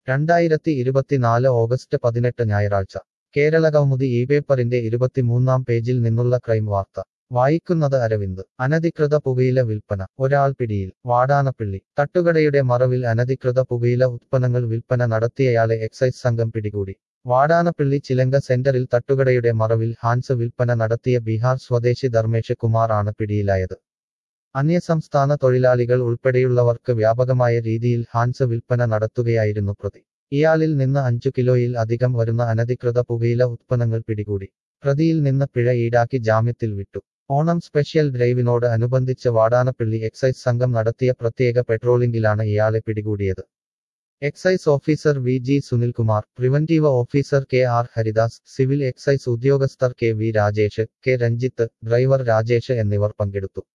രണ്ടായിരത്തി ഇരുപത്തിനാല് ഓഗസ്റ്റ് പതിനെട്ട് ഞായറാഴ്ച കേരളകൗമുദി ഈ പേപ്പറിന്റെ ഇരുപത്തിമൂന്നാം പേജിൽ നിന്നുള്ള ക്രൈം വാർത്ത വായിക്കുന്നത് അരവിന്ദ് അനധികൃത പുകയില വിൽപ്പന ഒരാൾ പിടിയിൽ വാടാനപ്പിള്ളി തട്ടുകടയുടെ മറവിൽ അനധികൃത പുകയില ഉത്പന്നങ്ങൾ വിൽപ്പന നടത്തിയയാളെ എക്സൈസ് സംഘം പിടികൂടി വാടാനപ്പിള്ളി ചിലങ്ക സെന്ററിൽ തട്ടുകടയുടെ മറവിൽ ഹാൻസ് വിൽപ്പന നടത്തിയ ബീഹാർ സ്വദേശി ധർമ്മേഷ് കുമാർ ആണ് പിടിയിലായത് അന്യസംസ്ഥാന തൊഴിലാളികൾ ഉൾപ്പെടെയുള്ളവർക്ക് വ്യാപകമായ രീതിയിൽ ഹാൻസ് വിൽപ്പന നടത്തുകയായിരുന്നു പ്രതി ഇയാളിൽ നിന്ന് അഞ്ചു കിലോയിൽ അധികം വരുന്ന അനധികൃത പുകയില ഉത്പന്നങ്ങൾ പിടികൂടി പ്രതിയിൽ നിന്ന് പിഴ ഈടാക്കി ജാമ്യത്തിൽ വിട്ടു ഓണം സ്പെഷ്യൽ ഡ്രൈവിനോട് അനുബന്ധിച്ച് വാടാനപ്പിള്ളി എക്സൈസ് സംഘം നടത്തിയ പ്രത്യേക പെട്രോളിംഗിലാണ് ഇയാളെ പിടികൂടിയത് excise officer V G Sunilkumar preventive officer K R Haridas civil excise ഉദ്യോഗസ്ഥർ K V Rajesh K Ranjith driver Rajesh എന്നിവർ പങ്കെടുത്തു